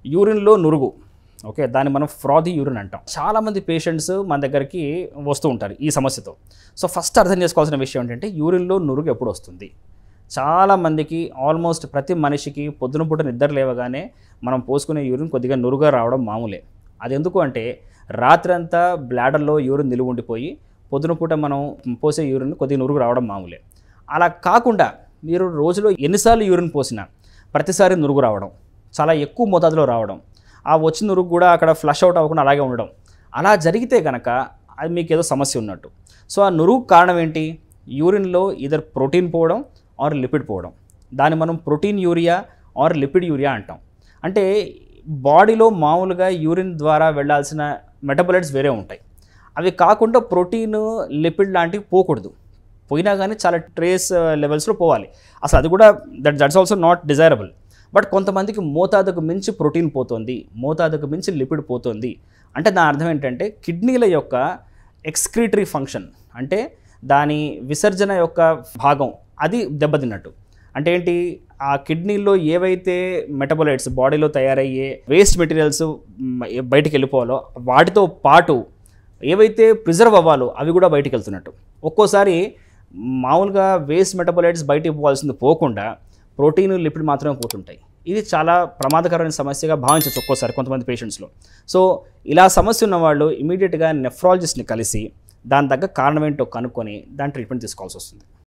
యూరిన్లో నురుగు ఓకే దాన్ని మనం ఫ్రాదీ యూరిన్ అంటాం చాలామంది పేషెంట్స్ మన దగ్గరికి వస్తూ ఉంటారు ఈ సమస్యతో సో ఫస్ట్ అర్థం చేసుకోవాల్సిన విషయం ఏంటంటే యూరిన్లో నురుగు ఎప్పుడు వస్తుంది చాలామందికి ఆల్మోస్ట్ ప్రతి మనిషికి పొద్దున పూట నిద్ర లేవగానే మనం పోసుకునే యూరిన్ కొద్దిగా నురుగా రావడం మామూలే అది ఎందుకు అంటే రాత్రంతా బ్లాడర్లో యూరిన్ నిలువ ఉండిపోయి పొద్దున పూట మనం పోసే యూరిన్ కొద్దిగా నురుగు రావడం మామూలే అలా కాకుండా మీరు రోజులో ఎన్నిసార్లు యూరిన్ పోసినా ప్రతిసారి నురుగు రావడం చాలా ఎక్కువ మోతాదులో రావడం ఆ వచ్చిన నురుగు కూడా అక్కడ ఫ్లష్ అవుట్ అవ్వకుండా అలాగే ఉండడం అలా జరిగితే కనుక అది మీకు ఏదో సమస్య ఉన్నట్టు సో ఆ నురుగు కారణం ఏంటి యూరిన్లో ఇదర్ ప్రోటీన్ పోవడం ఆర్ లిపిడ్ పోవడం దాన్ని మనం proteinuria or lipiduria అంటాం అంటే బాడీలో మామూలుగా యూరిన్ ద్వారా వెళ్ళాల్సిన మెటబలైట్స్ వేరే ఉంటాయి అవి కాకుండా ప్రోటీన్ లిపిడ్ లాంటివి పోకూడదు పోయినా కానీ చాలా ట్రేస్ లెవెల్స్లో పోవాలి అసలు అది కూడా that that's also not desirable but కొంతమందికి మోతాదుకు మించి ప్రోటీన్ పోతుంది మోతాదుకు మించి లిపిడ్ పోతుంది అంటే దాని అర్థం ఏంటంటే కిడ్నీల యొక్క ఎక్స్క్రీటరీ ఫంక్షన్ అంటే దాని విసర్జన యొక్క భాగం అది దెబ్బతిన్నట్టు అంటే ఏంటి ఆ కిడ్నీలో ఏవైతే మెటబలైట్స్ బాడీలో తయారయ్యే వేస్ట్ మెటీరియల్స్ బయటికి వెళ్ళిపోవాలో వాటితో పాటు ఏవైతే ప్రిజర్వ్ అవ్వాలో అవి కూడా బయటికి వెళ్తున్నట్టు ఒక్కోసారి మామూలుగా వేస్ట్ మెటబలైట్స్ బయటికి పోవాల్సింది పోకుండా ప్రోటీన్ లిపిడ్ మాత్రమే పోతుంటాయి ఇది చాలా ప్రమాదకరమైన సమస్యగా భావించవచ్చు ఒక్కోసారి కొంతమంది పేషెంట్స్లో సో ఇలా సమస్య ఉన్న వాళ్ళు ఇమీడియట్గా నెఫ్రాలజిస్ట్ని కలిసి దాని తగ్గ కారణం ఏంటో కనుక్కొని దాని ట్రీట్మెంట్ తీసుకోవాల్సి వస్తుంది